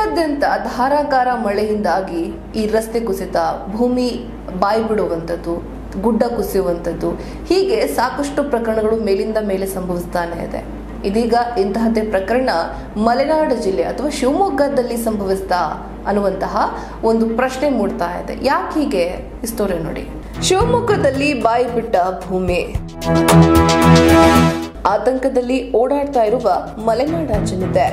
ಜಿಲ್ಲೆಯಾದ್ಯಂತ ಧಾರಾಕಾರ ಮಳೆಯಿಂದಾಗಿ ಈ ರಸ್ತೆ ಕುಸಿತ ಭೂಮಿ ಬಾಯಿ ಬಿಡುವಂಥದ್ದು ಗುಡ್ಡ ಕುಸಿಯುವಂಥದ್ದು ಹೀಗೆ ಸಾಕಷ್ಟು ಪ್ರಕರಣಗಳು ಮೇಲಿಂದ ಮೇಲೆ ಸಂಭವಿಸ್ತಾನೆ ಇದೆ ಇದೀಗ ಇಂತಹದ್ದೇ ಪ್ರಕರಣ ಮಲೆನಾಡು ಜಿಲ್ಲೆ ಅಥವಾ ಶಿವಮೊಗ್ಗದಲ್ಲಿ ಸಂಭವಿಸ್ತಾ ಅನ್ನುವಂತಹ ಒಂದು ಪ್ರಶ್ನೆ ಮೂಡ್ತಾ ಇದೆ ಯಾಕೆ ಹೀಗೆ ಈ ಸ್ಟೋರಿ ನೋಡಿ ಶಿವಮೊಗ್ಗದಲ್ಲಿ ಬಾಯಿ ಬಿಟ್ಟ ಭೂಮಿ ಆತಂಕದಲ್ಲಿ ಓಡಾಡ್ತಾ ಇರುವ ಮಲೆನಾಡ ಜನತೆ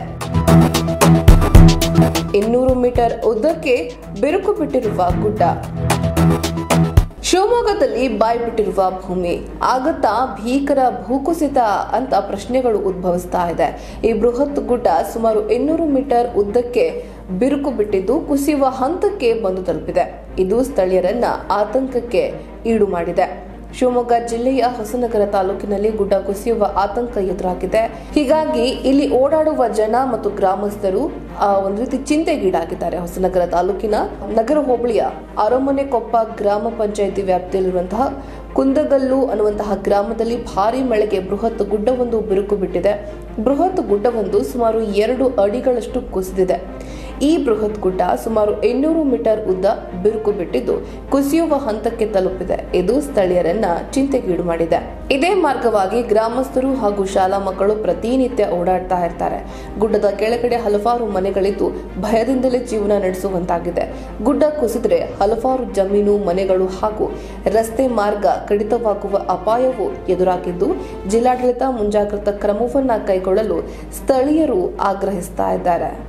ಇನ್ನೂರು ಮೀಟರ್ ಉದ್ದಕ್ಕೆ ಬಿರುಕು ಬಿಟ್ಟಿರುವ ಗುಡ್ಡ ಶಿವಮೊಗ್ಗದಲ್ಲಿ ಬಾಯ್ಬಿಟ್ಟಿರುವ ಭೂಮಿ ಆಗತ್ತಾ ಭೀಕರ ಭೂಕುಸಿತ ಅಂತ ಪ್ರಶ್ನೆಗಳು ಉದ್ಭವಿಸ್ತಾ ಇದೆ ಈ ಬೃಹತ್ ಗುಡ್ಡ ಸುಮಾರು ಇನ್ನೂರು ಮೀಟರ್ ಉದ್ದಕ್ಕೆ ಬಿರುಕು ಬಿಟ್ಟಿದ್ದು ಕುಸಿಯುವ ಹಂತಕ್ಕೆ ಬಂದು ತಲುಪಿದೆ ಇದು ಸ್ಥಳೀಯರನ್ನ ಆತಂಕಕ್ಕೆ ಈಡು ಮಾಡಿದೆ ಶಿವಮೊಗ್ಗ ಜಿಲ್ಲೆಯ ಹೊಸನಗರ ತಾಲೂಕಿನಲ್ಲಿ ಗುಡ್ಡ ಕುಸಿಯುವ ಆತಂಕ ಎದುರಾಗಿದೆ ಹೀಗಾಗಿ ಇಲ್ಲಿ ಓಡಾಡುವ ಜನ ಮತ್ತು ಗ್ರಾಮಸ್ಥರು ಆ, ಒಂದು ರೀತಿ ಚಿಂತೆಗೀಡಾಗಿದ್ದಾರೆ ಹೊಸನಗರ ತಾಲೂಕಿನ ನಗರ ಹೋಬಳಿಯ ಅರಮನೆ ಕೊಪ್ಪ ಗ್ರಾಮ ಪಂಚಾಯಿತಿ ವ್ಯಾಪ್ತಿಯಲ್ಲಿರುವಂತಹ ಕುಂದಗಲ್ಲು ಅನ್ನುವಂತಹ ಗ್ರಾಮದಲ್ಲಿ ಭಾರಿ ಮಳೆಗೆ ಬೃಹತ್ ಗುಡ್ಡವೊಂದು ಬಿರುಕು ಬಿಟ್ಟಿದೆ ಬೃಹತ್ ಗುಡ್ಡವೊಂದು ಸುಮಾರು ಎರಡು ಅಡಿಗಳಷ್ಟು ಕುಸಿದಿದೆ ಈ ಬೃಹತ್ ಗುಡ್ಡ ಸುಮಾರು ಇನ್ನೂರು ಮೀಟರ್ ಉದ್ದ ಬಿರುಕು ಬಿಟ್ಟಿದ್ದು ಕುಸಿಯುವ ಹಂತಕ್ಕೆ ತಲುಪಿದೆ ಇದು ಸ್ಥಳೀಯರನ್ನ ಚಿಂತೆಗೀಡು ಮಾಡಿದೆ ಇದೇ ಮಾರ್ಗವಾಗಿ ಗ್ರಾಮಸ್ಥರು ಹಾಗೂ ಶಾಲಾ ಮಕ್ಕಳು ಪ್ರತಿನಿತ್ಯ ಓಡಾಡ್ತಾ ಇರ್ತಾರೆ ಗುಡ್ಡದ ಕೆಳಗಡೆ ಹಲವಾರು ಮನೆಗಳಿದ್ದು ಭಯದಿಂದಲೇ ಜೀವನ ನಡೆಸುವಂತಾಗಿದೆ ಗುಡ್ಡ ಕುಸಿದ್ರೆ ಹಲವಾರು ಜಮೀನು ಮನೆಗಳು ಹಾಗೂ ರಸ್ತೆ ಮಾರ್ಗ ಕಡಿತವಾಗುವ ಅಪಾಯವು ಎದುರಾಗಿದ್ದು ಜಿಲ್ಲಾಡಳಿತ ಮುಂಜಾಗ್ರತಾ ಕ್ರಮವನ್ನ ಕೈಗೊಳ್ಳಲು ಸ್ಥಳೀಯರು ಆಗ್ರಹಿಸ್ತಾ ಇದ್ದಾರೆ